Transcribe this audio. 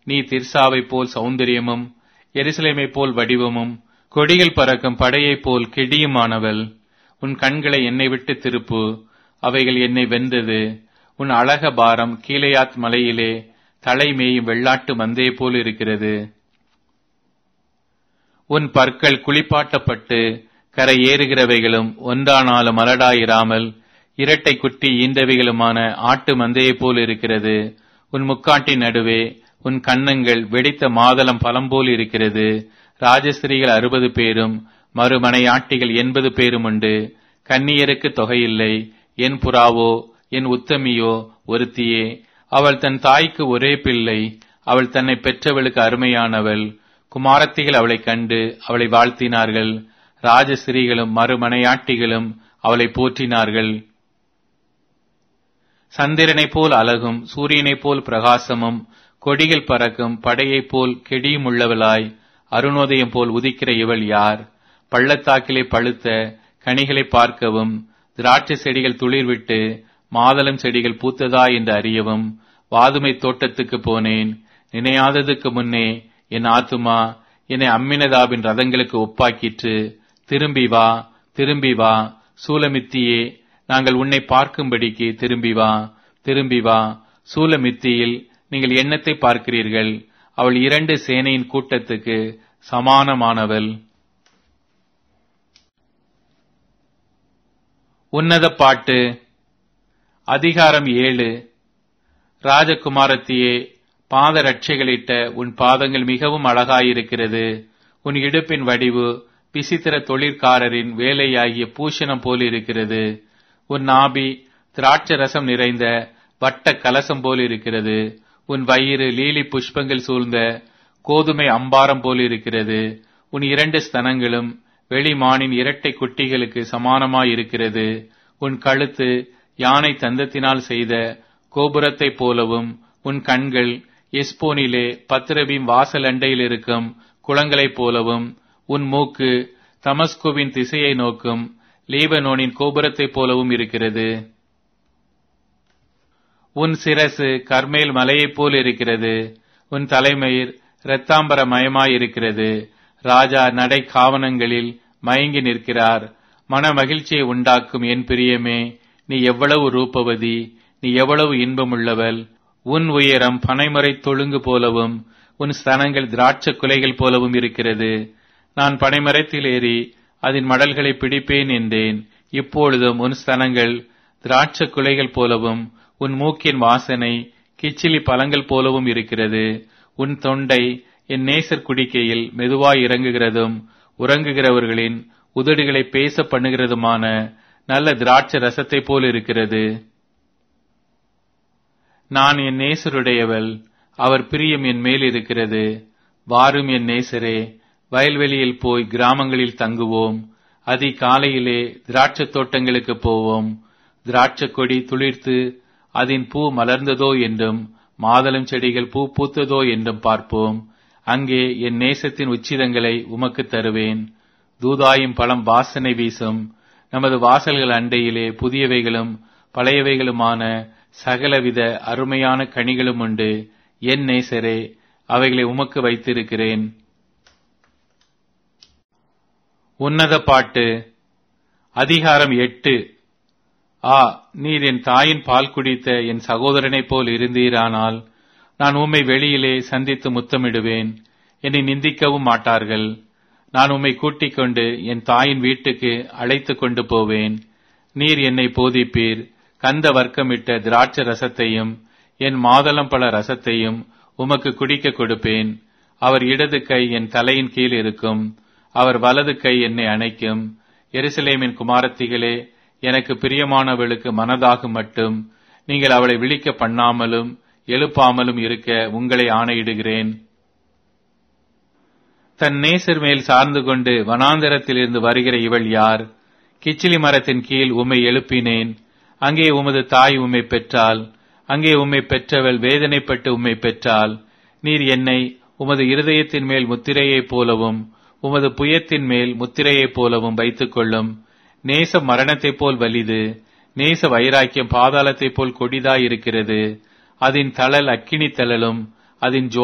நீ திர்சாவைப் போல் சௌந்தரியமும் எருசலேமைப் போல் வடிவமும் கொடிகள் பறக்கும் படையைப் போல் கெடியுமானவள் உன் கண்களை என்னை விட்டு திருப்பு அவைகள் என்னை வென்றது உன் அழக பாரம் கீழையாத் மலையிலே தலை மேயும் வெள்ளாட்டு மந்தையை போல் இருக்கிறது உன் பற்கள் குளிப்பாட்டப்பட்டு கரை ஏறுகிறவைகளும் ஒன்றானாலும் மலடாயிராமல் இரட்டை குட்டி ஈந்தவைகளுமான ஆட்டு மந்தையைப் போல் இருக்கிறது உன் முக்காட்டின் நடுவே உன் கன்னங்கள் வெடித்த மாதளம் பலம் போல் இருக்கிறது ராஜஸ்திரிகள் அறுபது பேரும் மறுமனையாட்டிகள் எண்பது பேரும் உண்டு கன்னியருக்கு தொகையில்லை என் புறாவோ என் உத்தமியோ ஒருத்தியே அவள் தன் தாய்க்கு ஒரே பிள்ளை அவள் தன்னை பெற்றவளுக்கு அருமையானவள் குமாரத்திகள் அவளைக் கண்டு அவளை வாழ்த்தினார்கள் ராஜஸ்திரீகளும் மறுமனையாட்டிகளும் அவளை போற்றினார்கள் சந்திரனைப் போல் அழகும் சூரியனைப் போல் பிரகாசமும் கொடிகள் பறக்கும் படையைப் போல் கெடியும் உள்ளவளாய் அருணோதயம் போல் உதிக்கிற இவள் யார் பள்ளத்தாக்கிலே பழுத்த கனிகளை பார்க்கவும் திராட்சை செடிகள் துளிர்விட்டு மாதளம் செடிகள் பூத்ததா என்று அறியவும் வாதுமை தோட்டத்துக்கு போனேன் நினையாததுக்கு முன்னே என் ஆத்துமா என்னை அம்மினதாபின் ரதங்களுக்கு ஒப்பாக்கிற்று திரும்பி வா திரும்பி வா சூலமித்தியே நாங்கள் உன்னை பார்க்கும்படிக்கு திரும்பி வா திரும்பி வா சூலமித்தியில் நீங்கள் எண்ணத்தை பார்க்கிறீர்கள் அவள் இரண்டு சேனையின் கூட்டத்துக்கு சமானமானவள் உன்னத பாட்டு அதிகாரம் ஏழு ராஜகுமாரத்தியே பாத ரட்சைகளிட்ட உன் பாதங்கள் மிகவும் அழகாயிருக்கிறது உன் இடுப்பின் வடிவு விசித்திர தொழிற்காரரின் வேலையாகிய பூஷணம் போல் இருக்கிறது உன் நாபி திராட்சை ரசம் நிறைந்த வட்ட கலசம் போல் இருக்கிறது உன் வயிறு லீலி புஷ்பங்கள் சூழ்ந்த கோதுமை அம்பாரம் போல் இருக்கிறது உன் இரண்டு ஸ்தனங்களும் வெளிமானின் இரட்டை குட்டிகளுக்கு சமானமாயிருக்கிறது உன் கழுத்து யானை தந்தத்தினால் செய்த கோபுரத்தைப் போலவும் உன் கண்கள் எஸ்போனிலே பத்திரபின் வாசல் அண்டையில் இருக்கும் குளங்களைப் போலவும் உன் மூக்கு தமஸ்குவின் திசையை நோக்கும் லீபனோனின் கோபுரத்தைப் போலவும் இருக்கிறது உன் சிரசு கர்மேல் மலையைப் போல் இருக்கிறது உன் தலைமயிர் இரத்தாம்பர மயமாயிருக்கிறது ராஜா நடை காவனங்களில் மயங்கி நிற்கிறார் மன மகிழ்ச்சியை உண்டாக்கும் என் பிரியமே நீ எவ்வளவு ரூபவதி நீ எவ்வளவு இன்பமுள்ளவள் உன் உயரம் பனைமுறை தொழுங்கு போலவும் உன் ஸ்தனங்கள் திராட்சை குலைகள் போலவும் இருக்கிறது நான் பனைமரத்தில் ஏறி அதன் மடல்களை பிடிப்பேன் என்றேன் இப்பொழுதும் உன் ஸ்தனங்கள் திராட்சை குலைகள் போலவும் உன் மூக்கின் வாசனை கிச்சிலி பழங்கள் போலவும் இருக்கிறது உன் தொண்டை என் நேசர் குடிக்கையில் மெதுவாய் இறங்குகிறதும் உறங்குகிறவர்களின் உதடுகளை பேச பண்ணுகிறதுமான நல்ல திராட்சை ரசத்தை போல் இருக்கிறது நான் என் நேசருடையவள் அவர் பிரியம் என் மேல் இருக்கிறது வாரும் என் நேசரே வயல்வெளியில் போய் கிராமங்களில் தங்குவோம் அதி காலையிலே திராட்சை தோட்டங்களுக்கு போவோம் திராட்சை கொடி துளிர்த்து அதன் பூ மலர்ந்ததோ என்றும் மாதளம் செடிகள் பூ பூத்ததோ என்றும் பார்ப்போம் அங்கே என் நேசத்தின் உச்சிதங்களை உமக்கு தருவேன் தூதாயும் பழம் வாசனை வீசும் நமது வாசல்கள் அண்டையிலே புதியவைகளும் பழையவைகளுமான சகலவித அருமையான கனிகளும் உண்டு என் நேசரே அவைகளை உமக்கு வைத்திருக்கிறேன் உன்னத பாட்டு அதிகாரம் எட்டு ஆ நீர் என் தாயின் பால் குடித்த என் சகோதரனைப் போல் இருந்தீரானால் நான் உம்மை வெளியிலே சந்தித்து முத்தமிடுவேன் என்னை நிந்திக்கவும் மாட்டார்கள் நான் உம்மை கூட்டிக் கொண்டு என் தாயின் வீட்டுக்கு அழைத்து கொண்டு போவேன் நீர் என்னை போதிப்பீர் கந்த வர்க்கமிட்ட திராட்சை ரசத்தையும் என் மாதளம் பழ ரசத்தையும் உமக்கு குடிக்க கொடுப்பேன் அவர் இடது கை என் தலையின் கீழ் இருக்கும் அவர் வலது கை என்னை அணைக்கும் எருசலேமின் குமாரத்திகளே எனக்கு பிரியமானவளுக்கு மனதாகும் மட்டும் நீங்கள் அவளை விழிக்க பண்ணாமலும் எழுப்பாமலும் இருக்க உங்களை ஆணையிடுகிறேன் தன் நேசர் மேல் சார்ந்து கொண்டு வனாந்தரத்திலிருந்து வருகிற இவள் யார் கிச்சிலி மரத்தின் கீழ் உம்மை எழுப்பினேன் அங்கே உமது தாய் உம்மை பெற்றால் அங்கே உம்மை பெற்றவள் வேதனைப்பட்டு உம்மை பெற்றால் நீர் என்னை உமது இருதயத்தின் மேல் முத்திரையைப் போலவும் உமது புயத்தின் மேல் முத்திரையைப் போலவும் வைத்துக் கொள்ளும் நேச மரணத்தைப் போல் வலிது நேச வைராக்கியம் பாதாளத்தைப் போல் கொடிதாயிருக்கிறது அதன் தளல் அக்கினி தளலும் அதன்